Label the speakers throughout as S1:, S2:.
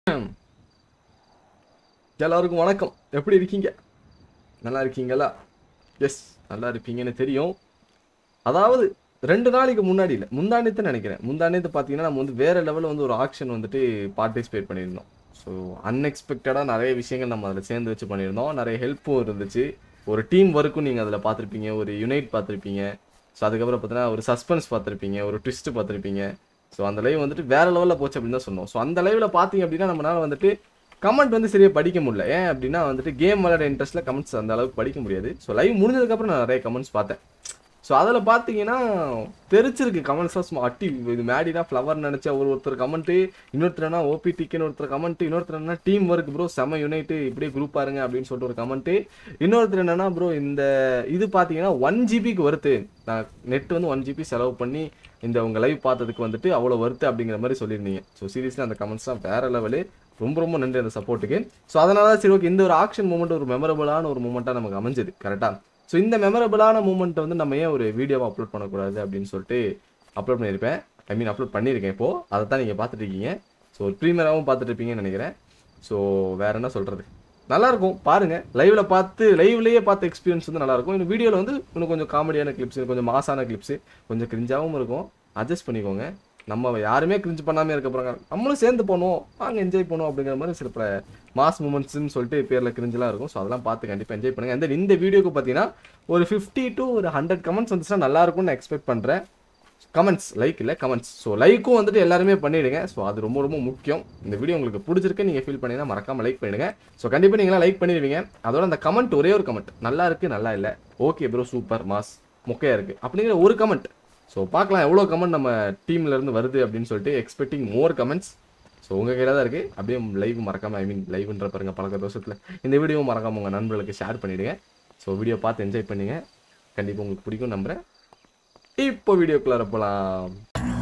S1: எல்லாருக்கும் வணக்கம் எப்படி இருக்கீங்க நல்லா இருக்கீங்களா எஸ் நல்லா இருப்பீங்கன்னு தெரியும் அதாவது ரெண்டு நாளைக்கு முன்னாடி இல்லை முந்தானத்து நினைக்கிறேன் முந்தானத்து பார்த்தீங்கன்னா நம்ம வந்து வேற லெவலில் வந்து ஒரு ஆக்ஷன் வந்துட்டு பார்ட்டிசிபேட் பண்ணியிருந்தோம் ஸோ அன்எக்ஸ்பெக்டடாக நிறைய விஷயங்கள் நம்ம அதில் சேர்ந்து வச்சு பண்ணியிருந்தோம் நிறைய ஹெல்ப்பும் இருந்துச்சு ஒரு டீம் ஒர்க்கும் நீங்கள் அதில் பார்த்துருப்பீங்க ஒரு யுனைட் பார்த்துருப்பீங்க ஸோ அதுக்கப்புறம் பார்த்தீங்கன்னா ஒரு சஸ்பென்ஸ் பார்த்துருப்பீங்க ஒரு ட்விஸ்ட் பார்த்துருப்பீங்க ஸோ அந்த லைவ் வந்துட்டு வேற லெவலில் போச்சு அப்படின்னு தான் சொன்னோம் ஸோ அந்த லைவ்ல பார்த்தீங்க அப்படின்னா நம்மளால வந்துட்டு கமெண்ட் வந்து சரியாக படிக்க முடியல ஏன் அப்படின்னா வந்துட்டு கேம் விளையாட இன்ட்ரெஸ்ட்டில் கமெண்ட்ஸ் அந்த அளவுக்கு படிக்க முடியாது ஸோ லைவ் முடிஞ்சதுக்கப்புறம் நான் நிறைய கமெண்ட்ஸ் பார்த்தேன் ஸோ அதில் பார்த்தீங்கன்னா தெரிச்சிருக்கு கமெண்ட்ஸாக சும்மா அட்டி இது மேடினா ஃப்ளவர் நினச்ச ஒரு ஒருத்தர் கமெண்ட்டு இன்னொருத்தர்னா ஓபிடிக்குன்னு ஒருத்தர் கமெண்ட் இன்னொருத்தர் என்ன டீம் ஒர்க் ப்ரோ செம யுனைட்டு இப்படியே குரூப் பாருங்க அப்படின்னு சொல்லிட்டு ஒரு கமெண்ட்டு இன்னொருத்தர் என்னன்னா ப்ரோ இந்த இது பார்த்தீங்கன்னா ஒன் ஜிபிக்கு வருது நான் நெட் வந்து ஒன் ஜிபி செலவு பண்ணி இந்த உங்க லைவ் பார்த்ததுக்கு வந்துட்டு அவ்வளோ வருது அப்படிங்கிற மாதிரி சொல்லியிருந்தீங்க ஸோ சீரியஸ்லி அந்த கமெண்ட்ஸ் தான் வேற லெவலு ரொம்ப ரொம்ப நன்றி அந்த சப்போர்ட்டுக்கு ஸோ அதனால தான் சரி ஓகே இந்த ஒரு ஆக்ஷன் மூமெண்ட் ஒரு மெமரபுளான ஒரு மூமெண்ட்டாக நமக்கு அமைஞ்சது கரெக்டாக ஸோ இந்த மெமரபுளான மூமெண்ட்டை வந்து நம்ம ஏன் ஒரு வீடியோவை அப்லோட் பண்ணக்கூடாது அப்படின்னு சொல்லிட்டு அப்லோட் பண்ணியிருப்பேன் ஐ மீன் அப்லோட் பண்ணியிருக்கேன் இப்போ அதை தான் நீங்கள் பார்த்துட்டு இருக்கீங்க ஸோ ஒரு ப்ரீமியராகவும் பார்த்துட்டு இருப்பீங்கன்னு நினைக்கிறேன் ஸோ வேற என்ன சொல்கிறது நல்லா இருக்கும் பாருங்க லைவ்ல பார்த்து லைவ்லயே பார்த்த எக்ஸ்பீரியன்ஸ் வந்து நல்லா இருக்கும் இன்னும் வீடியோவில் வந்து இன்னும் கொஞ்சம் காமெடியான கிளிப்ஸ் கொஞ்சம் மாசான கிளிப்ஸ் கொஞ்சம் கிரிஞ்சாவும் இருக்கும் அட்ஜஸ்ட் பண்ணிக்கோங்க நம்ம யாருமே கிரிஞ்சு பண்ணாமே இருக்க போறாங்க நம்மளும் சேர்ந்து போனோம் வாங்க என்ஜாய் பண்ணுவோம் அப்படிங்கிற மாதிரி சில பல மாஸ் மூமெண்ட்ஸ்னு சொல்லிட்டு பேரில் கிரிஞ்செலாம் இருக்கும் ஸோ அதெல்லாம் பார்த்து கண்டிப்பாக என்ஜாய் பண்ணுங்க அந்த இந்த வீடியோக்கு பார்த்தீங்கன்னா ஒரு ஃபிஃப்டி டு ஒரு ஹண்ட்ரட் கமெண்ட்ஸ் வந்துச்சுன்னா நல்லா இருக்கும்னு நான் எக்ஸ்பெக்ட் பண்ணுறேன் கமெண்ட்ஸ் லைக் இல்லை கமெண்ட்ஸ் ஸோ லைக்கும் வந்துட்டு எல்லாருமே பண்ணிடுங்க ஸோ அது ரொம்ப ரொம்ப முக்கியம் இந்த வீடியோ உங்களுக்கு பிடிச்சிருக்கு நீங்கள் ஃபீல் பண்ணீங்கன்னா மறக்காம லைக் பண்ணிடுங்க ஸோ கண்டிப்பாக நீங்களாம் லைக் பண்ணிடுவீங்க அதோட அந்த கமெண்ட் ஒரே ஒரு கமெண்ட் நல்லா இருக்கு நல்லா இல்லை ஓகே ப்ரோ சூப்பர் மாஸ் மொக்கையா இருக்கு அப்படிங்கிற ஒரு கமெண்ட் ஸோ பார்க்கலாம் எவ்வளோ கமெண்ட் நம்ம டீம்ல இருந்து வருது அப்படின்னு சொல்லிட்டு எக்ஸ்பெக்டிங் மோர் கமெண்ட்ஸ் ஸோ உங்கள் கையில் தான் இருக்குது அப்படியே லைவ் மறக்காம ஐ மீன் லைவ்ன்ற பாருங்க பழக்க தோஷத்தில் இந்த வீடியோ மறக்காம உங்கள் நண்பர்களுக்கு ஷேர் பண்ணிவிடுங்க ஸோ வீடியோ பார்த்து என்ஜாய் பண்ணுங்க கண்டிப்பாக உங்களுக்கு பிடிக்கும் நம்புறேன் இப்போ வீடியோக்குள்ளார போகலாம்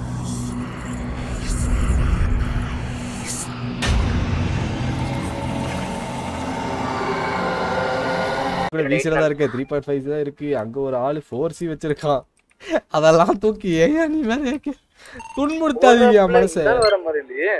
S1: வீசில தான் இருக்கு த்ரீ பாயிண்ட் ஃபைவ் தான் இருக்கு அங்க ஒரு ஆளு ஃபோர் சி வச்சிருக்கான் அதெல்லாம் தூக்கி ஏயா நீ வேற ஏக்கு துன்புறுத்தாதீங்க மனசை
S2: வர மாதிரி இல்லையே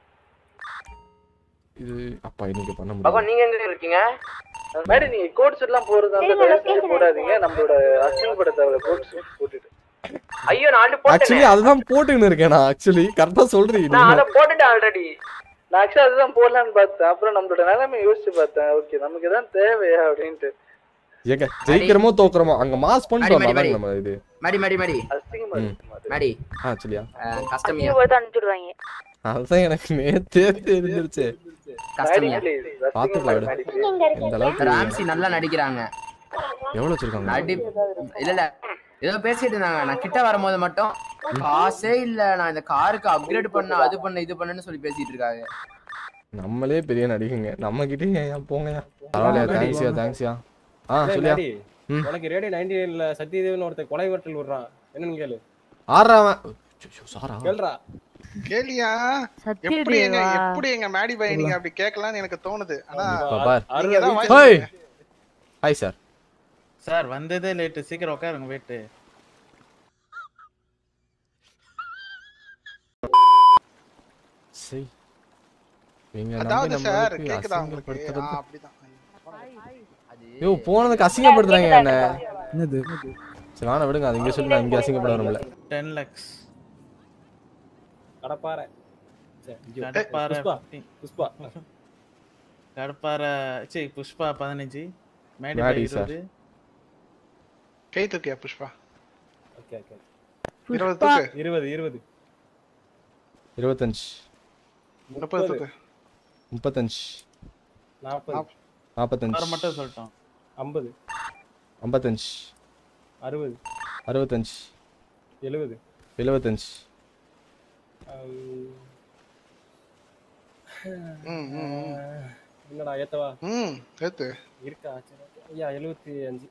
S1: இது அப்பா இன்னைக்கு பண்ண
S2: பாப்பா
S1: முடியும்
S2: நீங்க எங்க இருக்கீங்க மேடம் நீங்க கோட் சூட் எல்லாம் போறது அந்த தயவு செஞ்சு போடாதீங்க நம்மளோட அசிங்க படத்தை கோட் சூட் போட்டுட்டு ஐயோ நான் ஆல்ரெடி போட்டேன்
S1: ஆக்சுவலி அதுதான் போட்டுன்னு இருக்கேன் நான் ஆக்சுவலி கரெக்டா சொல்றீங்க
S2: நான்
S1: நீங்க.
S2: அதை போட்டுட்டேன் ஆல்ரெடி நான் ஆக்சுவலா அதுதான் போடலான்னு பார்த்தேன் அப்புறம் நம்மளோட நிலைமை யோசிச்சு பார்த்தேன் ஓகே நமக்கு இதான் தேவையா அப்படின்ட்டு
S1: ஏங்க ஜெயிக்கிறோமோ தோக்குறோமோ அங்க மாஸ்
S3: மடி,
S1: பண்ணிட்டோம்
S3: மடி,
S1: அதாங்க
S3: மடி.
S1: நம்ம இது
S3: மடி மடி மடி
S2: அசிங்கமா இருக்கு மாதிரி.
S3: மடி
S1: ஆ சரியா
S3: கஷ்டமியா
S4: அனுப்பிச்சுடுவாங்க
S1: அதுதான் எனக்கு நேத்தே தெரிஞ்சிருச்சு
S3: கஷ்டமியா
S2: Maddy, please. அசிங்கமா
S1: பாத்துக்கலாம்
S2: இருக்கு,
S1: விடு.
S2: Maddy, please.
S1: இந்த அளவுக்கு
S3: ராம்சி நல்லா நடிக்கிறாங்க
S1: எவ்வளவு வச்சிருக்காங்க
S3: நடி இல்ல இல்ல ஏதோ பேசிட்டு இருந்தாங்க நான் கிட்ட வரும்போது மட்டும் காசே இல்ல நான் இந்த காருக்கு அப்கிரேட் பண்ண அது பண்ண இது பண்ணேன்னு சொல்லி பேசிட்டு இருக்காங்க
S1: நம்மளே பெரிய நடிகங்க நம்ம கிட்டே ஏன் போங்கயா பரவாயில்லையா தேங்க்ஸ்யா தேங்க்ஸ்யா ஆ சொல்லியா
S5: டாடி,
S1: ம்.
S5: உனக்கு ரேடியோ நைன்டி நைன்ல சத்யதேவன் ஒருத்தர் கொலை வரட்டல் விடுறான் என்னன்னு கேளு
S1: ஆறா அவன் ஐயோ, சாரா
S5: கேள்றா
S6: கேளியா எப்படி எங்க
S4: சத்யதேவா
S6: எப்படி எங்க மேடி பாய் நீங்க அப்படி கேட்கலாம்னு எனக்கு தோணுது ஆனா
S1: இப்ப பார்
S6: நீங்க தான் வாய்ஸ்
S1: ஹோய் ஹாய் சார்
S7: சார் வந்ததே லேட்டு சீக்கிரம் உட்காருங்க வெயிட்டு
S1: சரி நீங்க
S6: அதாவது
S1: நம்பி
S6: சார்
S1: நம்மளுக்கு
S6: கேக்குதா உங்களுக்கு ஆ,
S1: அசிங்கப்படுத்துறது
S6: அப்படிதான்
S1: ஐயோ போனதுக்கு அசிங்கப்படுத்துறாங்க என்ன
S8: என்னது
S1: சரி வாண விடுங்க அது இங்க சொல்லி நான் இங்க அசிங்கப்பட வரும்ல
S7: டென் லேக்ஸ்
S5: கடப்பாறை சரி, ஐயோ.
S7: கடப்பாறை
S5: புஷ்பா, புஷ்பா
S7: கடப்பாறை சரி புஷ்பா பதினஞ்சு மேடி
S1: மேடி,
S7: பை
S1: சார்.
S7: இருபது
S6: கை தூக்கியா புஷ்பா
S5: ஓகே ஓகே
S6: இருபது தூக்கு
S5: இருபது இருபது
S1: இருபத்தஞ்சு
S6: முப்பது தூக்கு
S1: முப்பத்தஞ்சு
S5: நாற்பது
S1: நாற்பத்தஞ்சு
S7: அவர் மட்டும் சொல்லிட்டோம்
S5: ஐம்பது
S1: ஐம்பத்தஞ்சு
S5: அறுபது
S1: அறுபத்தஞ்சு
S5: எழுபது
S1: எழுபத்தஞ்சு
S5: ஆம்,
S6: ம், ம், ம்.
S5: என்னடா ஏத்தவா
S6: ம் ஏத்து
S5: இருக்கா சரி, okay. ஐயா எழுபத்தி அஞ்சு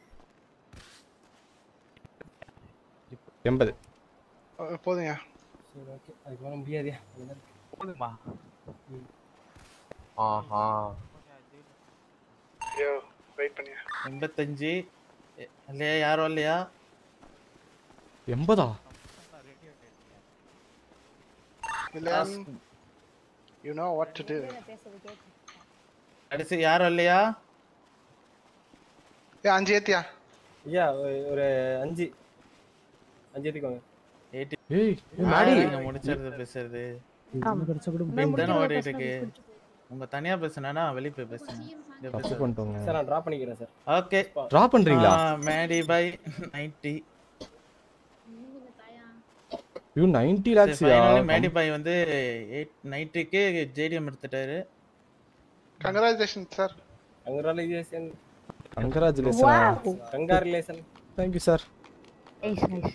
S1: எண்பது
S6: அஹ், போதுங்க
S5: சரி ஓகே அதுக்கு மேலே முடியாதியா
S3: ஆஹா
S6: ஐயோ வெயிட் பண்ணியா
S7: எண்பத்தஞ்சு எ- இல்லையா யாரும் இல்லையா
S1: எண்பதா
S6: இல்லையா you know what to do
S7: கடைசி யாரும் இல்லையா
S6: ஏ அஞ்சு ஏத்தியா
S5: ஐயா ஒரு- ஒரு அஞ்சு அஞ்சு எடுத்துக்கோங்க
S7: எயிட்டி
S1: ஏய் ஏய், மாடி
S7: முடிச்சது பேசுறது தானே ஓடிட்டு இருக்கு உங்க தனியா பேசுனா வெளிய போய் பேசுங்க
S1: தப்பு பண்ணிட்டோங்க
S5: சார் நான் ட்ராப் பண்ணிக்கிறேன் சார்
S7: ஓகே
S1: ட்ரா பண்றீங்களா
S7: மேடி பை நைன்டி
S1: யூ 90 லாக்ஸ்யா
S7: மேடி பை வந்து எயிட் நைன்டிக்கு ஜேடிஎம் எடுத்துட்டாரு
S6: congratulation sir
S5: congratulation
S1: congratulation
S5: congratulation
S1: thank you sir
S4: nice nice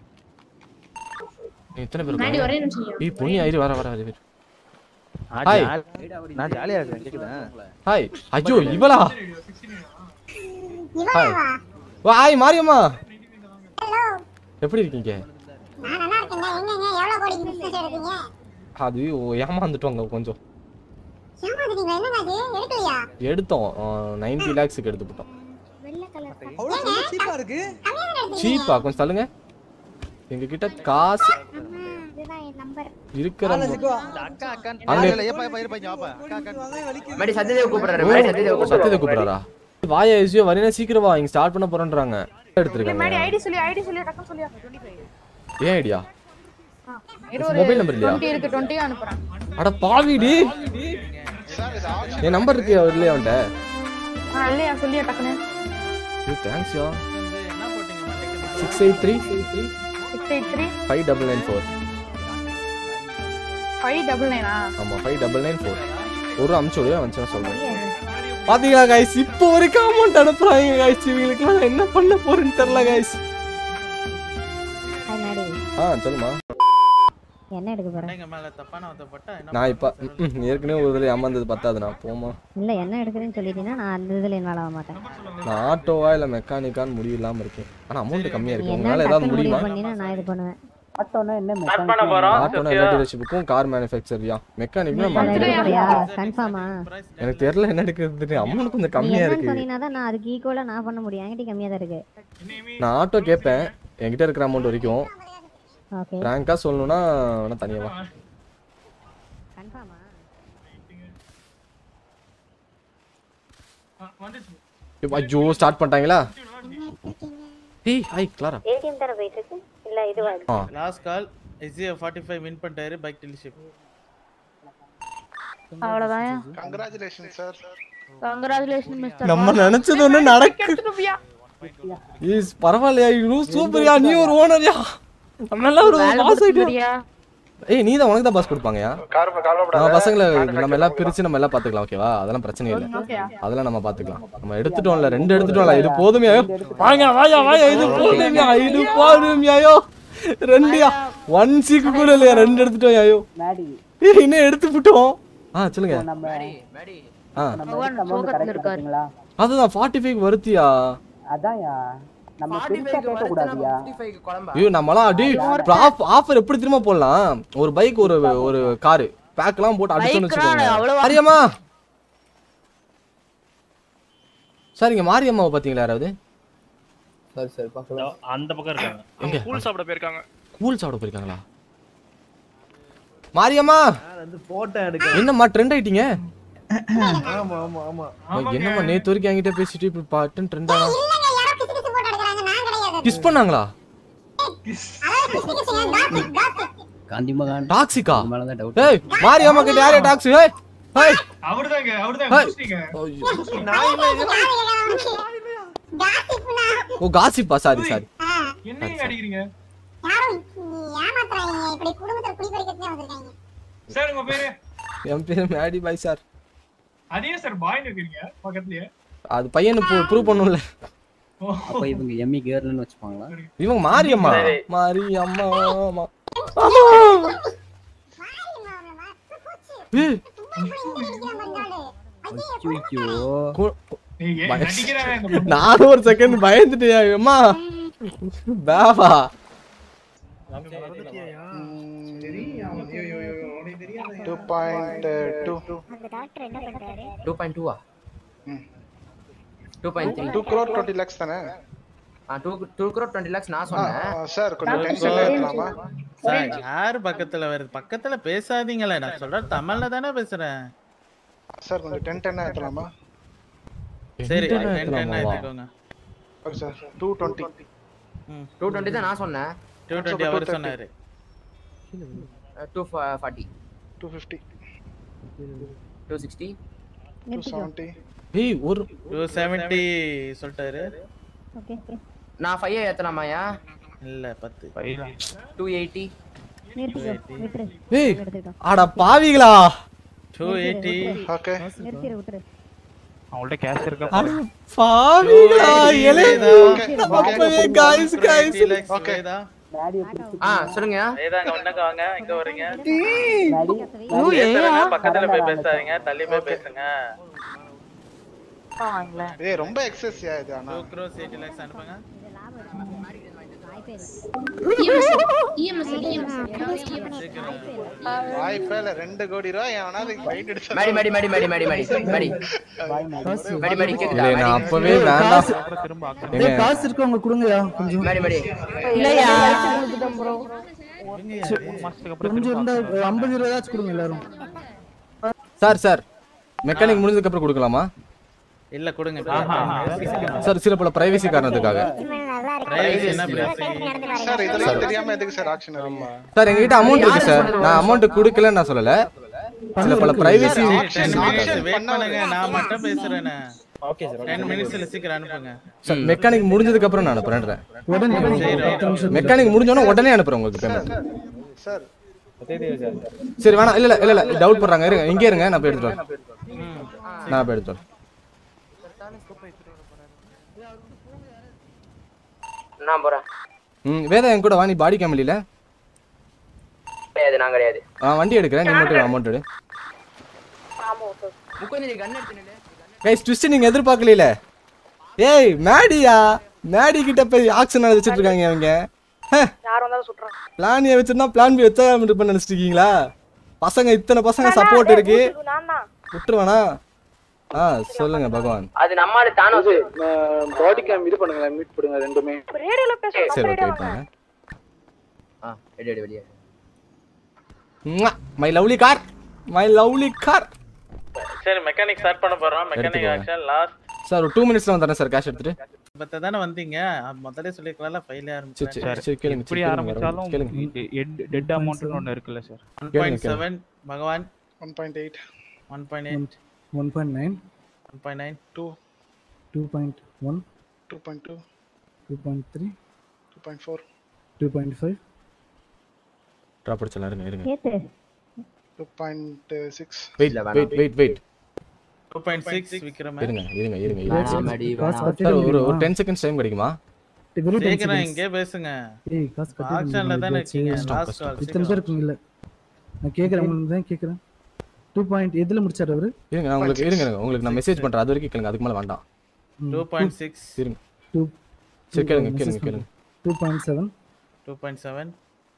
S1: எத்தனை பேர்
S4: மாடி
S1: இருக்காங்க
S4: ஒரே நிமிஷம் இரு.
S1: ஏய் பொண்ணி ஆயிரு வர வர வர ஹாய்
S8: நான் ஜாலியா இருக்கேன் கேக்குதா
S1: ஹாய் ஐயோ இவளா ஹாய் வா ஹாய் மாரியம்மா எப்படி இருக்கீங்க
S9: நான் நல்லா இருக்கேங்க எங்கங்க எவ்வளவு கோடிக்கு பிசினஸ் எடுத்தீங்க
S1: அது ஓ, ஏமாந்துட்டோங்க கொஞ்சம்
S9: ஏமாந்துட்டீங்களா என்னங்க அது எடுக்கலையா
S1: எடுத்தோம் நைன்டி லேக்ஸுக்கு எடுத்து போட்டோம்
S9: வெள்ளை கலர்
S8: அவ்வளவு சீப்பா இருக்கு
S9: கம்மியா தானே எடுத்தீங்க
S1: சீப்பா கொஞ்சம் தள்ளுங்க எங்க கிட்ட காசு
S9: ஆமா இதுதான் என் நம்பர்
S1: இருக்கிற
S8: அக்கா அக்கா
S1: அங்க-
S8: இல்ல ஏப்பா ஏப்பா இருப்பா இங்க வாப்பா அக்கா அக்கா
S3: மேடி சத்யதேவ் கூப்பிடுறாரு மேடி சத்யதேவ் கூப்பிடுறாரு
S1: சத்தியத்தை கூப்பிடுறாரா வாயா எஸ்யோ வரீனா சீக்கிரம் வா இங்க ஸ்டார்ட் பண்ண போறேன்றாங்க எடுத்துருக்காங்க
S4: ஐடி சொல்லி ஐடி சொல்லி டக்குன்னு சொல்லி 25
S1: ஏன் ஐடியா
S4: இரு
S1: மொபைல் நம்பர் இல்லையா
S4: 20 இருக்கு 20 அனுப்புறேன்
S1: அட பாவிடி என் நம்பர் இருக்கு இல்லையா அவன்கிட்ட
S4: ஆ இல்லையா சொல்லியா டக்குன்னு
S1: தேங்க்ஸ் யா
S7: என்ன போட்டீங்க மண்டைக்கு மேல?
S1: Six eight three
S4: 683
S1: five double nine four
S4: 599 ஆ
S1: ஆமா ஃபைவ் டபுள் நைன் ஃபோர் ஒரு அமுச்சு விடு வந்துச்சு சொல்றேன் பாத்தீங்களா கைஸ் இப்போ வரைக்கும் அமௌண்ட் அனுப்புறாங்க கைஸ் இவங்களுக்குலாம் நான் என்ன பண்ண போறேன்னு தெரியல கைஸ்
S9: ஹாய் மேடி
S1: ஆ சொல்லுமா
S9: என்ன எடுக்க போற
S7: மண்டைக்கு மேல தப்பான வார்த்தை போட்டா என்ன
S1: நான் இப்ப ம், ம், ஏற்கனவே ஒரு தடவை ஏமாந்தது பத்தாது நான் போமா
S9: இல்ல என்ன எடுக்கிறேன்னு சொல்லிட்டீங்கன்னா நான் அந்த இதுல இன்வால்வ் ஆக மாட்டேன்
S1: நான் ஆட்டோவா இல்ல மெக்கானிக்கான்னு முடிவு இல்லாம இருக்கேன் ஆனா அமௌண்ட் கம்மியா
S9: நீ
S1: இருக்கு
S9: என்ன
S1: உங்களால ஏதாவது
S9: டக்குன்னு முடிவு
S1: முடியுமா
S9: பண்ணினா நான் இது பண்ணுவேன்
S2: ஸ்டார்ட் பண்ண போறோம்
S1: ஆட்டோனா எல்லா டீலர்ஷிப்புக்கும் கார் மேனுஃபேக்சரியா மெக்கானிக்னா
S9: அதை
S1: மாட்டேன்
S9: எடுக்கிறியா கன்ஃபார்மா
S1: எனக்கு தெரியல என்ன எடுக்கிறது அமௌண்ட் கொஞ்சம்
S9: நீ
S1: கம்மியா
S9: என்னன்னு
S1: இருக்கு
S9: சொன்னீங்கன்னா தான் நான் அதுக்கு ஈக்குவலா நான் பண்ண முடியும் என்கிட்ட கம்மியா தான் இருக்கு
S1: நான் ஆட்டோ கேட்பேன் என்கிட்ட இருக்கிற அமௌண்ட் வரைக்கும்
S9: ஓகே
S1: ரேங்கா சொல்லணும்னா வேணா தனியா வா
S9: கன்ஃபார்மா
S1: இப்ப ஐயோ ஸ்டார்ட் பண்ணிட்டாங்களா ஏய் ஹாய் கிளாரா
S9: ஏடிஎம் தானே போயிட்டு இருக்கு இல்ல இதுவா
S1: ஆ
S7: last call SGA forty five win பண்ணிட்டாரு பைக் டீலர்ஷிப்
S4: அவ்வளவுதான்
S6: கங்க்ராச்சுலேஷன் சார்
S4: கங்க்ராச்சுலேஷன் மிஸ்டர்
S1: நம்ம நினைச்சது ஒண்ணு நடக்கு ஈஸ் பரவாயில்லையா இவ்வளோ சூப்பர்யா நீ ஒரு ஓனர்யா நம்ம எல்லாம் ஒரு பாஸ் ஆயிட்டியா ஏய் நீ தான் உனக்கு தான் பாஸ் கொடுப்பாங்கயா
S6: கார் கார்
S1: நம்ம பசங்களை நம்ம எல்லாம் பிரிச்சு நம்ம எல்லாம் பாத்துக்கலாம் ஓகேவா அதெல்லாம் பிரச்சனை இல்லை
S4: ஓகே
S1: அதெல்லாம் நம்ம பாத்துக்கலாம் நம்ம எடுத்துட்டோம்ல ரெண்டு எடுத்துட்டோம்ல இது போதுமே வாங்க வாயா வாயா இது போதுமே இது போதுமே ஐயோ ரெண்டுயா ஒன் சீக்கு கூட இல்லையா ரெண்டு எடுத்துட்டோம் ஐயோ ஏய் இன்னும் எடுத்து விட்டோம் ஆ சொல்லுங்க
S3: மேடி மேடி
S1: ஆ
S4: பகவான் சோகத்துல இருக்காரு
S1: அதுதான் ஃபார்ட்டி ஃபைவ் வருத்தியா
S3: ஃபார்ட்டி ஃபைவ் வருதுன்னா ஃபிஃப்டி ஃபைவ் குழம்பா
S1: ஐயோ நம்மலாம் அடி ஆஃபர் எப்படி திரும்ப போடலாம் ஒரு பைக் ஒரு ஒரு காரு பேக்லாம் போட்டு அடிச்சோன்னு
S4: Bike-லாம்
S1: வச்சுக்கோங்க
S4: அவ்வளவா-
S1: மாரியம்மா சார் இங்க மாரியம்மாவை பாத்தீங்களா யாராவது
S5: சரி சரி பார்க்கலாம்
S10: அந்த பக்கம் இருக்காங்க
S1: எங்க
S10: கூழ் சாப்பிட போயிருக்காங்க
S1: கூல் சாப்பிட போயிருக்காங்களா மாரியம்மா
S8: போட்டோ எடுக்க
S1: என்னம்மா ட்ரெண்ட் ஆயிட்டீங்க
S8: ஆமா ஆமா ஆமா
S1: அம்மா, என்னம்மா நேத்து வரைக்கும் என்கிட்ட பேசிட்டு இப்ப பாட்டுன்னு ட்ரெண்ட் ஆனா
S9: இல்லங்க யாரோ கிசு கிசு போட்டு எடுக்கறாங்க நான் கிடையாது
S1: கிஸ் பண்ணாங்களா
S9: அதாவது கிசு கிசுங்க காசிப் காசிப்
S8: காந்தி மகான்
S1: டாக்ஸிக்கா
S8: மேலதான் டவுட்
S1: ஏய் மாரியம்மா கிட்ட யாரே டாக்ஸி ஏய் ஏய்
S10: அவர்தாங்க அவர்தான்
S1: ஏய்.
S10: முடிச்சிட்டீங்க.
S1: ஐயோ.
S9: காசிப்னா
S1: ஓ காசிப்பா சாரி சாரி
S10: என்னையும் அடிக்கிறீங்க
S9: யாரும் நீ ஏமாத்துறாங்க இப்படி குடும்பத்துல குடி பறிக்கிறதே வந்திருக்காங்க
S10: சார் உங்க பேரு
S1: என் பேர் மேடி பாய் சார்
S10: அதே சார் பாய் இருக்கிறீங்க பக்கத்துலயே
S1: அது பையனு ப்ரூவ் பண்ணும்ல
S10: ஓ,
S8: அப்ப இவங்க எம்மி கேர்ள்னு வச்சுப்பாங்களா
S1: இவங்க மாரியம்மா மாரியம்மா மா- ஆமா ஏய்,
S8: ஐயோ
S1: கு-
S10: நீங்க
S1: பய-
S10: நடிக்கிறாங்க இந்த பொண்ணு.
S1: நானும் ஒரு செகண்ட் பயந்துட்டேன் அம்மா பேவா
S6: டூ பாயிண்ட் டூ
S9: அந்த டாக்டர் என்ன பண்றாரு
S3: டூ பாயிண்ட் டூவா two point three
S6: two crore twenty lakhs தானே
S3: two two crore twenty lakhs நான் சொன்னேன்
S6: சார் கொஞ்சம் டென்ஷன் ஏத்தலாமா
S7: சார் யாரு பக்கத்துல வருது பக்கத்துல பேசாதீங்களே நான் சொல்றேன் தமிழ்ல தானே பேசுறேன்
S6: சார் கொஞ்சம் டென் டென் ஏத்தலாமா
S7: சரி
S1: Ten ten
S7: டென் டென்
S1: ஏத்தலாமாவா?
S7: எடுத்துக்கோங்க
S6: okay sir two twenty
S3: two twenty தான் நான் சொன்னேன்
S7: டூ டுவெண்ட்டி அவர் சொன்னாரு
S3: two forty
S6: two fifty
S3: two sixty
S6: two seventy
S1: ஏய் ஒரு
S7: டூ செவன்ட்டி சொல்லிட்டாரு
S4: ஓகே ஓகே
S3: நான் ஃபைவ் ஏத்தலாமாயா
S7: இல்ல பத்து
S3: டூ எயிட்டி
S4: நிறுத்திக்கோ விட்டுரு
S1: ஏய்
S4: எடுத்துக்கிட்டோம்
S1: அட பாவிகளா
S7: டூ எயிட்டி
S6: ஓகே
S4: நிறுத்திடு விட்டுரு
S11: அவங்கள்ட்ட கேஷ் இருக்கா
S1: அட பாவிகளா எலே அப்பவே guys guys
S6: ஓகே
S3: ஆ சொல்லுங்க
S7: ஏதாங்க ஒண்ணுக்கு வாங்க இங்க வரீங்க
S4: ஏய்,
S7: பக்கத்துல போய் பேசாதீங்க தள்ளி போய் பேசுங்க
S6: ஏய் ரொம்ப எக்ஸஸ் இது ஆனா
S7: டூ க்ரோஸ் எயிட்டி லேக்ஸ் அனுப்புங்க
S6: வாய்ப்பே இல்ல ரெண்டு கோடி ரூபாய் எவனாவது ஃபைட் எடுத்து
S3: மேடி மேடி மேடி மேடி மேடி மேடி மேடி மேடி மேடி கேக்குதா
S1: இல்லை நான்
S3: மேடி?
S1: அப்பவே வேண்டாம்
S11: திரும்ப
S1: ஏங்க,
S8: காசு இருக்கவங்க கொடுங்கயா கொஞ்சம்
S3: மேடி மேடி
S4: இல்லையா
S11: மூணு மாசத்துக்கு அப்புறம்
S8: கொஞ்சம் இருந்தா ஒரு ஐம்பது இருபதாச்சும் கொடுங்க எல்லாரும்
S1: சார் சார் மெக்கானிக் முடிஞ்சதுக்கு அப்புறம் கொடுக்கலாமா
S7: இல்ல கொடுங்க
S1: சார் சில பல பிரைவசி காரணத்துக்காக
S7: பிரைவசி என்ன பேசுறீங்க
S6: சார் இதெல்லாம் தெரியாம எதுக்கு சார் ஆக்ஷன் வரீங்க
S1: சார் எங்ககிட்ட அமௌண்ட் இருக்கு சார் நான் அமௌண்ட் கொடுக்கலன்னு நான் சொல்லல சில பல பிரைவசி
S7: டென் மினிட்ஸ் வெயிட் பண்ணுங்க நான் மட்டும் பேசுறேனே ஓகே சார் டென் மினிட்ஸ்ல சீக்கிரம் அனுப்புங்க
S1: சார் மெக்கானிக் முடிஞ்சதுக்கு அப்புறம் நான் அனுப்புறேன்
S8: உடனே பத்து நிமிஷம்
S1: மெக்கானிக் முடிஞ்சோன்னா உடனே அனுப்புறேன் உங்களுக்கு பேமெண்ட்
S6: சார்
S1: சரி வேணாம் இல்ல இல்ல இல்ல இல்ல டவுட் பண்றாங்க இருங்க இங்கே இருங்க நான் போய் எடுத்துட்டு வரேன் நான் போய் எடுத்துட்டு வரேன்
S3: நான் போறேன்
S1: ம் வேதா என் கூட வா நீ பாடி கேமலில
S3: கிடையாது நான் கிடையாது
S1: நான் வண்டி எடுக்கிறேன் நீ மட்டும் அமௌண்ட் எடு
S3: முக்குந்தி கன் எடுத்து நில்லு
S1: கைஸ் ட்விஸ்ட் நீங்க எதிர்பார்க்கல ஏய் மேடியா மேடி கிட்ட போய் ஆக்ஷன் வச்சுட்டு இருக்காங்க அவங்க
S9: யார் வந்தாலும் சுட்டுறான்
S1: பிளான் ஏ வச்சிருந்தா பிளான் பி வச்சா பண்ண நினைச்சிட்டு இருக்கீங்களா பசங்க இத்தனை பசங்க சப்போர்ட் இருக்கு
S9: நான் தான்
S1: விட்டுருவானா ஆ சொல்லுங்க பகவான்
S3: அது நம்மால தானோஸ்
S2: பாடி கேம் இது பண்ணுங்களேன் மீட் பண்ணுங்க ரெண்டுமே
S9: ரேடியோல பேசுறோம்
S1: சரி ஓகே வெயிட் பண்ணுங்க
S3: ஆ எடு எடு வெளியே
S1: my lovely car my lovely car
S7: சரி மெக்கானிக் ஸ்டார்ட் பண்ண போறோம் மெக்கானிக்
S1: எடுத்துக்கோங்க.
S7: ஆக்ஷன் லாஸ்ட்
S1: சார் ஒரு டூ மினிட்ஸ்ல வந்துடுறேன் சார் கேஷ் எடுத்துட்டு
S7: பத்த தானே வந்தீங்க அது முதல்ல சொல்லிருக்கலாம்ல ஃபைல்
S1: சரி சரி
S7: ஆரம்பிச்சு
S1: சரி கேளுங்க
S11: எப்படி
S1: சரி, கேளுங்க,
S11: ஆரம்பிச்சாலும்
S1: கேளுங்க
S11: டெட் அமௌண்ட்னு ஒண்ணு இருக்குல்ல சார்
S7: ஒன்
S1: கேளுங்க,
S7: point seven Bhagavan
S6: one point eight
S7: one point eight
S8: one point nine
S7: one point nine
S6: two
S8: two point one
S6: two point two
S8: two point three
S6: two point four
S8: two point five
S1: drop அடிச்சலாம் இருங்க இருங்க
S4: கேத்து
S6: two point six
S1: wait
S3: இல்ல,
S1: wait wait wait
S7: two point six Vikram
S1: இருங்க இருங்க இருங்க இருங்க
S3: மேடி
S8: காசு
S1: சார்
S8: கட்டிட
S1: ஒரு ஒரு
S8: முடியுமா?
S1: டென் செகண்ட்ஸ் டைம் கிடைக்குமா
S8: வெறும் 10
S7: சீக்கிரம்
S8: seconds.
S7: இங்கே பேசுங்க
S8: ஏய் காசு கட்டிட
S7: ஆக்ஷன்ல தானே இருக்கீங்க
S8: முடியுமா?
S7: லாஸ்ட் கால்
S8: இத்தனை பேர் இருக்குங்கல்ல நான் கேட்குறேன் உங்களுக்கு தான் கேட்குறேன் டூ பாயிண்ட் எதில் முடிச்சார் அவரு
S1: இருங்க நான் உங்களுக்கு இருங்க இருங்க உங்களுக்கு நான் மெசேஜ் பண்றேன் அது வரைக்கும் கேளுங்க அதுக்கு மேல வேண்டாம்
S7: டூ பாயிண்ட் சிக்ஸ்
S1: இருங்க
S8: டூ
S1: சரி கேளுங்க கேளுங்க கேளுங்க
S8: two point seven
S7: two point seven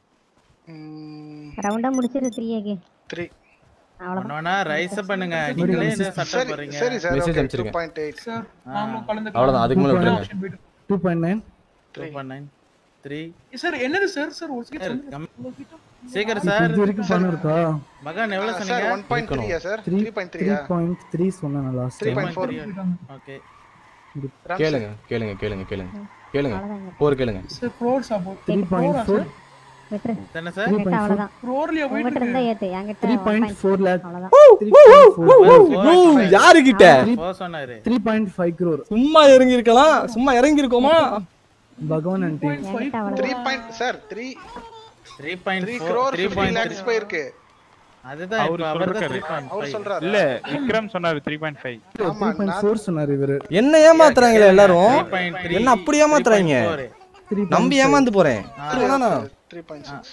S4: ரவுண்டா முடிச்சிரு த்ரீ ஏகே
S6: த்ரீ
S4: அவ்வளவுதான்
S7: ஒன்னா ரைஸ் பண்ணுங்க நீங்களே என்ன சட்டை
S6: சரி
S7: போறீங்க
S6: சரி சார்
S1: Message
S6: ஓகே டூ
S1: அனுப்பிச்சிருக்கேன்.
S6: பாயிண்ட் எயிட்
S10: சார் நாங்களும் கலந்து
S1: அவ்வளவுதான் அதுக்கு மேல விட்டுருங்க
S8: two point nine
S7: two point nine three
S10: sir என்னது சார் சார் ஒரு செகண்ட்
S7: சீக்கிரம் சார்
S8: இது வரைக்கும் பணம் இருக்கா
S7: மகான் எவ்வளவு
S6: சார்
S7: சொன்னீங்க
S6: ஒன் பாயிண்ட் த்ரீயா sir
S8: three
S6: three point
S8: three
S6: த்ரீயா
S8: பாயிண்ட் த்ரீ சொன்னேன் நான் last
S6: three point four
S7: okay
S1: கேளுங்க கேளுங்க கேளுங்க கேளுங்க கேளுங்க போர் கேளுங்க
S10: சார் க்ரோர்ஸ் அப்போ
S8: த்ரீ பாயிண்ட் ஃபோர்
S4: விட்டுரு
S7: என்ன சார்
S8: த்ரீ
S4: கேட்டு
S8: பாயிண்ட் ஃபோர்
S4: அவ்வளவுதான்
S10: க்ரோர்லயே போயிட்டு
S4: உங்ககிட்ட இருந்தா ஏத்து என்கிட்ட
S8: three
S4: one
S8: point
S4: point.
S8: Four lakh
S4: அவ்வளவுதான்
S8: த்ரீ பாயிண்ட் ஃபோர்
S1: யாரு கிட்ட
S7: ஃபோர் சொன்னாரு
S8: த்ரீ பாயிண்ட் ஃபைவ் க்ரோர்
S1: சும்மா இறங்கி இருக்கலாம் சும்மா இறங்கி இருக்கோமா
S8: பகவான் ஆண்டி
S4: என்கிட்ட
S6: த்ரீ
S4: அவ்வளவுதான்
S6: point sir three
S7: three point
S6: three
S7: four
S6: crore
S7: three
S6: fifty
S7: point
S6: lakhs போயிருக்கு
S7: அதுதான்
S11: அவரு
S7: இப்போ அவர் தான்
S11: சொல்றாரு.
S7: த்ரீ பாயிண்ட்
S6: அவர்
S7: ஃபைவ்
S6: சொல்றாரு
S11: இல்ல விக்ரம் சொன்னாரு த்ரீ பாயிண்ட் ஃபைவ்
S6: ஆமா
S8: த்ரீ பாயிண்ட்
S6: நான்
S8: ஃபோர் சொன்னார் இவரு
S1: என்ன ஏமாத்துறாங்களே எல்லாரும்
S7: த்ரீ பாயிண்ட் த்ரீ
S1: என்ன அப்படி ஏமாத்துறாங்க
S8: த்ரீ
S1: நம்பி ஏமாந்து போறேன் வேணா
S6: three point six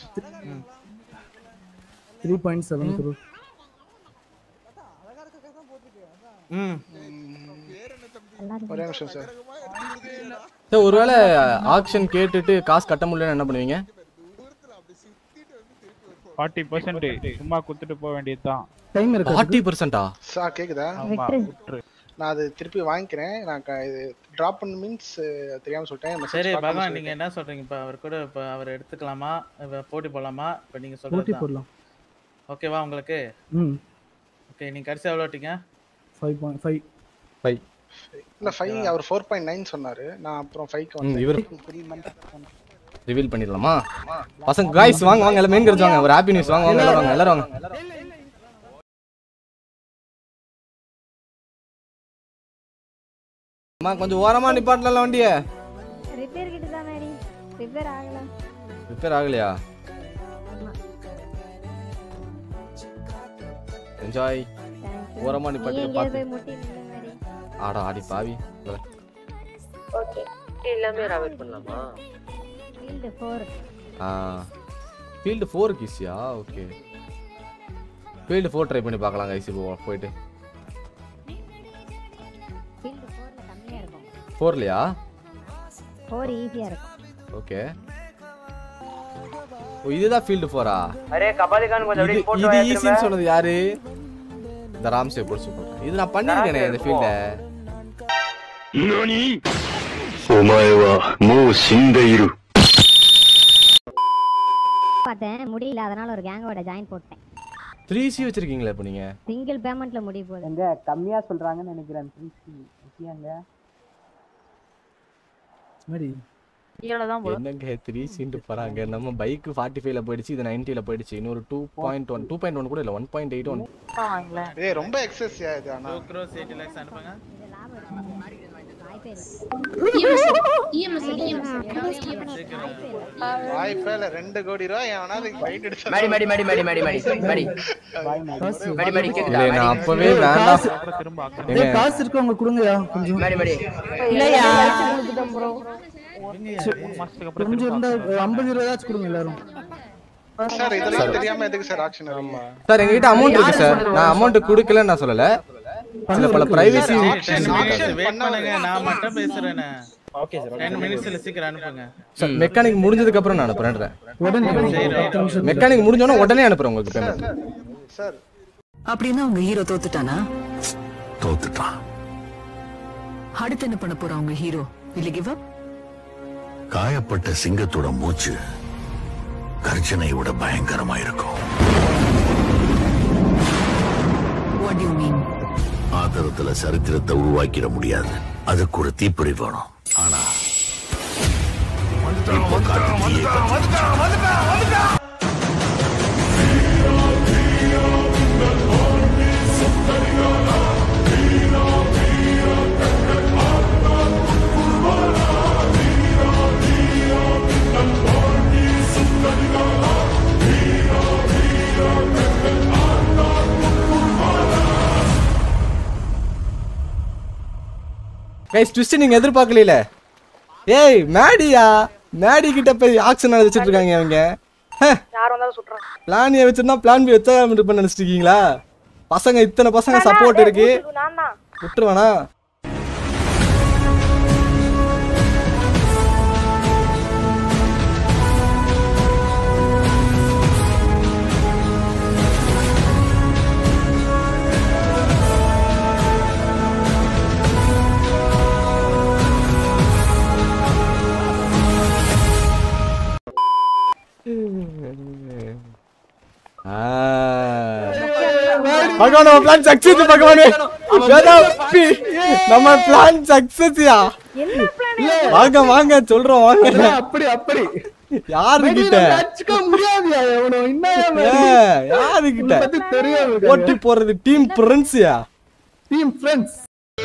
S8: three point seven crore
S7: ம்
S6: ஒரே நிமிஷம் சார்
S1: சரி ஒருவேளை ஆக்ஷன் கேட்டுட்டு காசு கட்ட முடியலன்னு என்ன பண்ணுவீங்க
S11: ஃபார்ட்டி பர்சன்ட் சும்மா குத்துட்டு போக வேண்டியதுதான்
S8: டைம் இருக்கா
S1: ஃபார்ட்டி பர்சன்டா
S6: சார் கேக்குதா
S11: ஆமா
S4: விட்டுரு.
S11: விட்டுரு
S6: நான் அது திருப்பி வாங்கிக்கிறேன் நான் க- இது டிராப் பண்ண மீன்ஸ் தெரியாம சொல்லிட்டேன் message
S7: சரி
S6: பார்க்காம
S7: பகவான் நீங்க
S6: சொல்லிட்டேன்.
S7: என்ன சொல்றீங்க இப்ப அவர் கூட இப்ப அவர் எடுத்துக்கலாமா இப்ப போட்டி போடலாமா இப்ப நீங்க
S8: போட்டி
S7: சொல்றது
S8: போடலாம்
S7: ஓகேவா உங்களுக்கு
S8: ம்
S7: ஓகே நீங்க கடைசி எவ்வளோ விட்டீங்க
S8: ஃபைவ் பாயிண்ட் ஃபைவ்
S1: ஃபைவ்
S6: இல்ல ஃபைவ் அவர் ஃபோர் பாயிண்ட் நைன் சொன்னாரு நான் அப்புறம் ஃபைவ்க்கு
S1: ம்,
S6: வந்தேன்
S1: இவர் ரிவீல் பண்ணிடலாமா பசங்க காய்ஸ் வாங்க வாங்க எல்லாம் மெயின் கருத்து வாங்க ஒரு ஹாப்பி நியூஸ் வாங்க வாங்க எல்லாரும் வாங்க எல்லாரும் வாங்க அம்மா கொஞ்சம் ஓரமா நிப்பாட்டலாம் வண்டிய
S4: ரிப்பேர் கிட்ட தான் மேடி ரிப்பேர் ஆகல
S1: ரிப்பேர் ஆகலையா என்ஜாய் ஓரமா
S4: நீ
S1: நிப்பாட்டி
S4: எங்கேயாவது
S1: பார்த்து
S4: போய் முட்டி நில்லு மேடி
S1: ஆடா ஆடி பாவி
S12: ஓகே எல்லாமே அவாய்ட் பண்ணலாமா
S4: ஃபீல்டு ஃபோர்
S1: ஆ ஃபீல்டு ஃபோருக்கு ஈஸியா ஓகே ஃபீல்டு ஃபோர் ட்ரை பண்ணி பார்க்கலாம் கைஸ் இப்போ போயிட்டு
S4: ஃபீல்டு ஃபோரில் கம்மியாக இருக்கும்
S1: ஃபோர்லையா
S4: ஃபோர் ஈஸியாக இருக்கும்
S1: ஓகே ஓ இதுதான் ஃபீல்டு ஃபோரா
S12: அரே கபாலிகான் கொஞ்சம்
S1: இது
S12: அப்படியே போட்டு
S1: இது
S12: வாயா
S1: ஈஸின்னு
S12: திரும்ப.
S1: சொன்னது யாரு இந்த ராம்சே பிடிச்சி போட்டேன் இது நான் பண்ணிருக்கேனே இந்த ஃபீல்ட
S13: 何お前はもう死んでいる。
S4: பார்த்தேன் முடியல அதனால ஒரு கேங்கோட ஜாயின் போட்டேன்
S1: த்ரீ சி வச்சிருக்கீங்களா இப்போ நீங்க
S4: சிங்கிள் பேமெண்ட்ல முடிய போகுது
S14: எங்க கம்மியா சொல்றாங்கன்னு நினைக்கிறேன் எங்க
S8: மேடி
S1: என்னங்க த்ரீ சீன்ட்டு போறாங்க நம்ம பைக் ஃபார்ட்டி ஃபைவ்ல போயிடுச்சு இது நைன்ட்டில போயிடுச்சு இன்னொரு two point one two point one கூட இல்லை ஒன் பாயிண்ட் எயிட் ஒன்
S6: ஏய் ரொம்ப எக்ஸஸ் இது ஆனா
S7: டூ க்ரோஸ் எயிட்டி லேக்ஸ் அனுப்புங்க
S6: வாய்ப்பே இல்ல ரெண்டு கோடி ரூபாய் எவனாவது ஃபைட் எடுத்து
S3: மேடி மேடி மேடி மேடி மேடி மேடி மேடி மேடி மேடி கேக்குதா
S1: இல்லை நான்
S3: மேடி?
S1: அப்பவே வேண்டாம்
S8: ஏய்,
S1: ஏங்க
S8: காசு இருக்கவங்க கொடுங்கயா கொஞ்சம்
S3: மேடி மேடி
S14: இல்லையா
S8: கொஞ்சம் இருந்தா ஐம்பது இருபதாச்சும் கொடுங்க எல்லாரும்
S6: சார் இதெல்லாம் தெரியாம எதுக்கு சார் ஆக்ஷன் ஆமா
S1: சார் எங்ககிட்ட அமௌண்ட் இருக்கு சார் நான் அமௌண்ட் கொடுக்கலன்னு நான் சொல்லல சில பல பிரைவசி
S7: வெயிட் பண்ணுங்க நான் மட்டும் பேசுறேனே ஓகே சார் 10 மினிட்ஸ்ல சீக்கிரம் அனுப்புங்க
S1: மெக்கானிக் முடிஞ்சதுக்கு அப்புறம் நான் அனுப்புறேன்
S8: உடனே பத்து நிமிஷம்
S1: மெக்கானிக் முடிஞ்சோன்னா உடனே அனுப்புறேன் உங்களுக்கு பேமெண்ட்
S6: சார்
S15: அப்படின்னா உங்க ஹீரோ தோத்துட்டானா
S13: தோத்துட்டான்
S15: அடுத்து என்ன பண்ண போறா உங்க ஹீரோ இல்ல கிவ் அப்
S13: காயப்பட்ட சிங்கத்தோட மூச்சு கர்ஜனை விட பயங்கரமா இருக்கும்
S15: வாட் யூ மீன்
S13: ஆதரத்துல சரித்திரத்தை உருவாக்கிட முடியாது அதுக்கு ஒரு தீப்பொறி வேணும் ஆனா இப்போ காட்டு தீயை பத்தி
S1: கைஸ் ட்விஸ்ட் நீங்க எதிர்பார்க்கல ஏய் மேடியா மேடி கிட்ட போய் ஆக்ஷன் வச்சிட்டு இருக்காங்க அவங்க
S12: யார் வந்தாலும் சுட்டுறான்
S1: பிளான் ஏ வச்சிருந்தா பிளான் பி வச்சா பண்ண நினைச்சிட்டு இருக்கீங்களா பசங்க இத்தனை பசங்க சப்போர்ட் இருக்கு
S12: நான் தான்
S1: விட்டுருவானா பகவான் நம்ம பிளான் சக்சஸ் பகவானே வேதாப்பி, நம்ம பிளான் சக்சஸ்யா வாங்க வாங்க சொல்றோம் வாங்க
S8: அப்படி அப்படி
S1: யாரு கிட்ட
S8: அடிச்சுக்க முடியாதுயா எவனோ என்ன
S1: யாரு கிட்ட
S8: பத்தி தெரியாது
S1: ஓட்டி போறது டீம் பிரின்ஸ்யா
S8: டீம் ஃப்ரெண்ட்ஸ்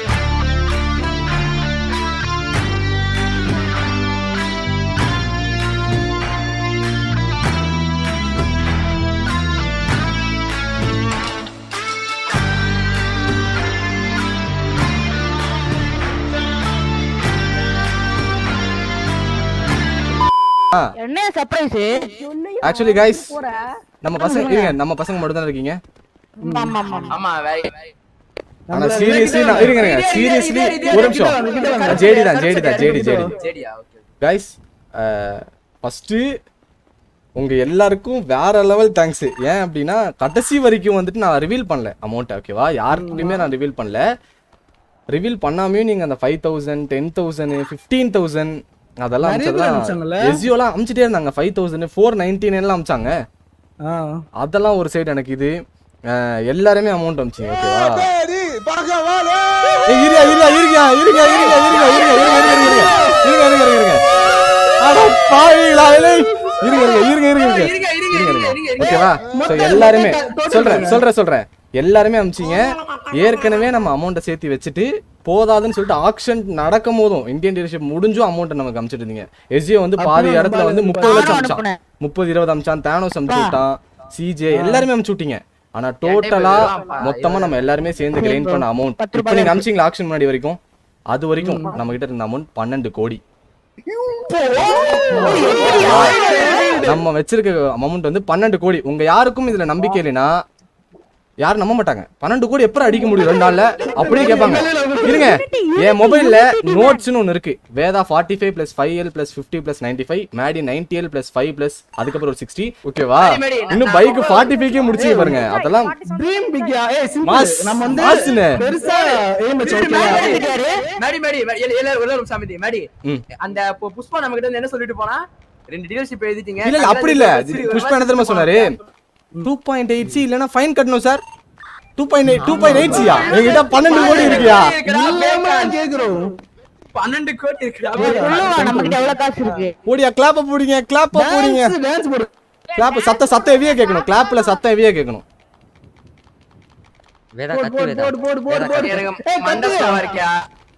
S14: என்ன சர்ப்ரைஸ்
S1: ஆக்சுவலி கைஸ் நம்ம பசங்க இருங்க நம்ம பசங்க மட்டும் தான் இருக்கீங்க
S3: ஆமா வேற
S1: ஆனா சீரியஸ்லி நான் இருங்க இருங்க சீரியஸ்லி ஒரு நிமிஷம் ஜேடி தான் ஜேடி தான் ஜேடி ஜேடி
S3: சரியா ஓகே
S1: கைஸ் ஃபர்ஸ்ட் உங்க எல்லாருக்கும் வேற லெவல் தேங்க்ஸ் ஏன் அப்படின்னா கடைசி வரைக்கும் வந்துட்டு நான் ரிவீல் பண்ணல அமௌண்ட் ஓகேவா யாருக்கிட்டையுமே நான் ரிவீல் பண்ணல ரிவீல் பண்ணாமையும் நீங்க அந்த five thousand ten thousand fifteen thousand அதெல்லாம்
S8: நிறைய பேர்
S1: அமிச்சதெல்லாம்
S8: அமிச்சாங்கல்ல?
S1: எஸ்ஜியோலாம் அமிச்சிட்டே இருந்தாங்க ஃபைவ் தௌசண்ட் ஃபோர் நைன்டீன் எல்லாம் அமிச்சாங்க அதெல்லாம் ஒரு சைடு எனக்கு இது அஹ், எல்லாருமே அமௌண்ட் அமிச்சிங்க ஓகேவா ஏய், இருங்க இருங்க இருங்க இருங்க இருங்க இருங்க இருங்க இருங்க இருங்க இருங்க இருங்க இருங்க இருங்க அட பாவிகளா இல்லை இருங்க இருங்க இருங்க இருங்க இருங்க இருங்க ஓகேவா சோ எல்லாருமே சொல்றேன் சொல்றேன் சொல்றேன் எல்லாருமே அமிச்சிங்க ஏற்கனவே நம்ம அமௌண்ட்டை சேர்த்து வச்சுட்டு போதாதுன்னு சொல்லிட்டு ஆக்ஷன் நடக்கும் போதும் இந்தியன் டீலர்ஷிப் முடிஞ்சும் அமௌண்ட்டை நமக்கு அமிச்சிட்டு இருந்தீங்க எஸ்ஜிஓ வந்து பாதி
S14: அப்புறம்
S1: இடத்துல வந்து
S14: நம்ம
S1: முப்பது லட்சம்
S14: நானும்
S1: அமிச்சான் முப்பது இருபது அமிச்சான் தேனோஸ் அமிச்சு விட்டான் சிஜே எல்லாருமே அமிச்சு விட்டீங்க ஆனா டோட்டலா மொத்தமா நம்ம எல்லாருமே சேர்ந்து கிளைம் பண்ண அமௌண்ட் இப்போ நீங்க அமிச்சிங்களா ஆக்ஷன் முன்னாடி வரைக்கும் அது வரைக்கும் நம்ம கிட்ட இருந்த அமௌண்ட் பன்னெண்டு கோடி நம்ம வச்சிருக்க அமௌண்ட் வந்து பன்னெண்டு கோடி உங்க யாருக்கும் இதுல நம்பிக்கை இல்லைன்னா யாரும் நம்ப மாட்டாங்க பன்னெண்டு கோடி எப்படி அடிக்க முடியும் ரெண்டு நாள்ல அப்படியே கேட்பாங்க இருங்க என் மொபைல்ல நோட்ஸ்னு ஒன்னு இருக்கு வேதா forty five plus five L plus fifty plus ninety five மேடி ninety L plus five plus அதுக்கப்புறம் ஒரு சிக்ஸ்டி ஓகேவா இன்னும் பைக் ஃபார்ட்டி ஃபைவ்க்கே முடிச்சு பாருங்க அதெல்லாம்
S8: ட்ரீம் பிக்யா ஏய் சிம்பிள்
S1: மாஸ்,
S8: நம்ம வந்து
S1: மாஸ்னு.
S8: பெருசா ஏம் வச்சு
S3: மேடி மேடி மேடி எல்லாரும் எல்லாரும் ஒரு சாமி மேடி
S1: ம்.
S3: அந்த பு- புஷ்பா நம்ம கிட்ட இருந்து என்ன சொல்லிட்டு போனா ரெண்டு டீலர்ஷிப் எழுதிட்டீங்க
S1: இல்ல இல்ல அப்படி இல்ல புஷ்பா என்ன தெரியுமா சொன்னாரு டூ பாயிண்ட் எயிட் சி இல்லைன்னா ஃபைன் கட்டணும் sir two point eight two point eight சியா எங்கிட்ட பன்னெண்டு கோடி இருக்கியா
S8: கேக்குறோம்
S3: பன்னெண்டு கோடி இருக்குடா
S14: நம்ம கிட்ட எவ்வளவு காசு இருக்கு
S1: ஓடியா கிளாப்ப போடுங்க கிளாப்ப போடுங்க
S8: டான்ஸ் போடு
S1: கிளாப் சத்த சத்த ஹெவியா கேட்கணும் கிளாப்ல சத்த ஹெவியா கேட்கணும்
S12: வேதா
S8: போடு,
S12: கத்து
S8: போடு,
S12: வேதா
S8: போடு, போடு, போடு,
S12: வேதா,
S8: போடு.
S3: எனக்கு
S8: ஏய்,
S3: மண்டபம் இருக்கியா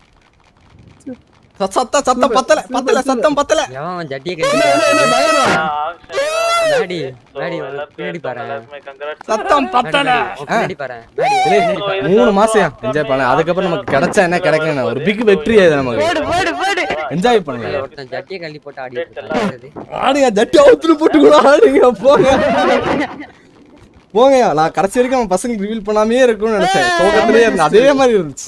S1: சத்த சத்த சத்தம் பத்தல பத்தல சத்தம் பத்தல
S12: எவன் அவன் ஜட்டியை
S8: என்ன, என்ன, என்ன,
S12: கட்டி
S8: பயமா?
S12: மேடி மேடி உன் பின்னாடி பாரு
S1: சத்தம் பத்தல
S12: உன் பின்னாடி பாரு
S1: டேய், மூணு மாசம் என்ஜாய் பண்ணல அதுக்கப்புறம் நமக்கு கிடைச்சா என்ன கிடைக்கணும் ஒரு பிக் வெற்றி அது நமக்கு
S14: போடு போடு போடு
S1: என்ஜாய் பண்ணுங்க
S12: ஒருத்தன் ஜட்டியை கழட்டி போட்டு ஆடிட்டு இருக்கான்
S1: ஆடுங்க ஜட்டி அவுத்துட்டு போட்டு கூட ஆடுங்க போங்க போங்கயா நான் கடைசி வரைக்கும் அவன் பசங்களுக்கு ரிவீல் பண்ணாமே இருக்கும்னு நினைச்சேன் சோகத்திலேயே இருந்தேன் அதே மாதிரி இருந்துச்சு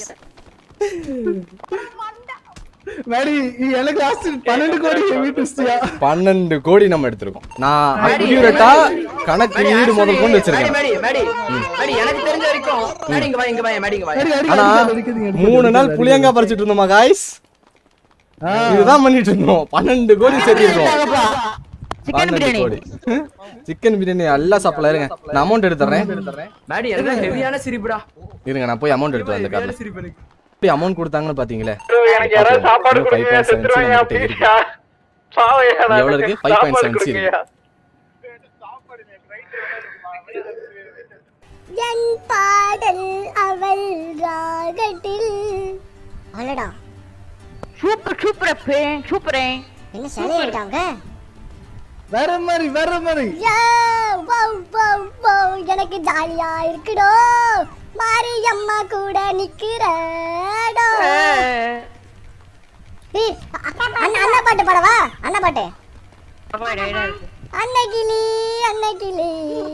S8: மேடி எனக்கு லாஸ்ட் பன்னெண்டு கோடி வீட்டுஸ்டியா
S1: பன்னெண்டு கோடி நம்ம எடுத்திருக்கோம் நான் அக்யூரேட்டா கணக்கு வீடு முதல் கொண்டு
S3: மேடி
S1: வச்சிருக்கேன்
S3: மேடி மேடி மேடி எனக்கு தெரிஞ்ச வரைக்கும் மேடி இங்க வா இங்க வா மேடி இங்க வா
S1: ஆனா மூணு நாள் புளியங்கா பறிச்சிட்டு இருந்தோமா காய்ஸ் இதுதான் பண்ணிட்டு இருந்தோம் பன்னெண்டு கோடி சேர்த்திருக்கோம் பன்னெண்டு கோடி சிக்கன் பிரியாணி எல்லாம் சாப்பிடலாம் இருங்க நான் அமௌண்ட் எடுத்துறேன்
S3: மேடி எனக்கு ஹெவியான சிரிப்புடா
S1: இருங்க நான் போய் அமௌண்ட் எடுத்து வந்து
S3: ஹெவியான
S1: காட்டுறேன்
S3: சிரிப்பு எனக்கு
S1: எப்படி அமௌண்ட் கொடுத்தாங்கன்னு பாத்தீங்களே
S2: எனக்கு யாராவது சாப்பாடு கொடுங்க செத்துருவாங்க அப்படியா சாவையா
S1: இங்க எவ்வளவு இருக்கு? 5.7 இருக்கு.
S9: என் பாடல் அவள் ராகத்தில் அழடா
S14: சூப்பர் சூப்பர் பேன் சூப்பரே
S9: என்ன சிலையிட்டாங்க
S8: வேற மாதிரி வேற மாதிரி
S9: எனக்கு ஜாலியா இருக்குடோ மாரியம்மா கூட நிக்கிறடோ ஏய், அ- அண்ணா அண்ணா பாட்டு பாடவா அண்ணா பாட்டு அன்னைக்கிளி அன்னைக்கிளி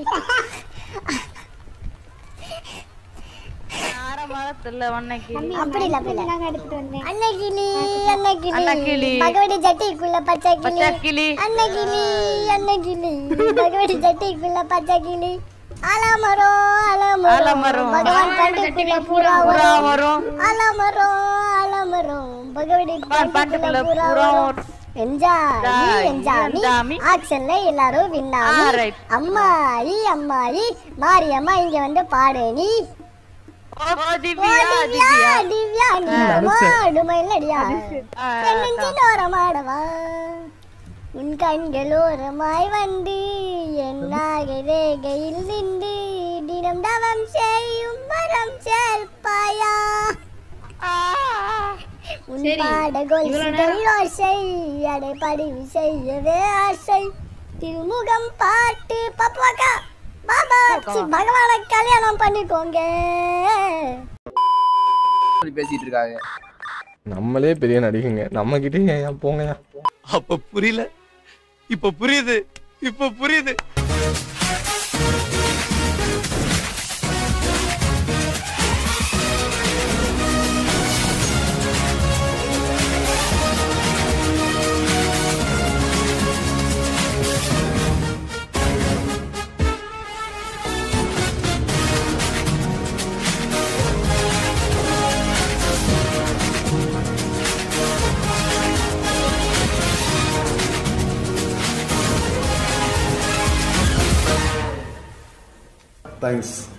S14: மரத்துல வண்ணக்கி
S9: அப்படி இல்ல அப்படி இல்ல அன்னைக்கிளி
S14: அன்னக்கிளி.
S9: அன்னைக்கிளி பகவதி ஜட்டிக்குள்ள பச்சை கிளி
S14: பச்சை கிளி.
S9: அன்னைக்கிளி அன்னைக்கிளி பகவதி ஜட்டிக்குள்ள பச்சை கிளி அலமரம் அலமரம்
S14: அலமரம்.
S9: பகவான் கண்டுக்குள்ள புறா
S14: புறா
S9: வரும்
S14: வரும்.
S9: அலமரம் அலமரம் பகவதி
S14: பாட்டுக்குள்ள
S9: பாட்டுக்குள்ள புறா
S14: புறா
S9: வரும்
S14: வரும்.
S9: என்ஜாமி
S14: ஜாமி,
S9: என்ஜாமி
S14: என்ஜாமி.
S9: ஆக்ஷன்ல எல்லாரும் வின்னாமி
S14: Alright.
S9: அம்மாயி அம்மாயி மாரியம்மா இங்க வந்து பாடு நீ
S14: ஓ
S9: ஓ,
S14: திவ்யா
S9: திவ்யா
S14: திவ்யா
S9: திவ்யா நீ மாடுமை இல்லடியா
S14: ஆ,
S9: என்னெஞ்சில் ஓரமாடவா உன் கண்கள் ஓரமாய் வந்து என்னாக ரேகையில் நின்று தினம் தவம் செய்யும் வரம் சேர்ப்பாயா உன் பாட கொல்சுகள் ஓசை அடை படிவு செய்யவே ஆசை திருமுகம் பாட்டு பாப்பாக்கா பாபா சி, பகவானை கல்யாணம் பண்ணிக்கோங்க
S3: சொல்லி பேசிட்டு இருக்காங்க
S1: நம்மளே பெரிய நடிகைங்க நம்ம கிட்டே ஏன் போங்கயா
S16: அப்ப புரியல இப்ப புரியுது இப்ப புரியுது
S17: தேங்க்ஸ்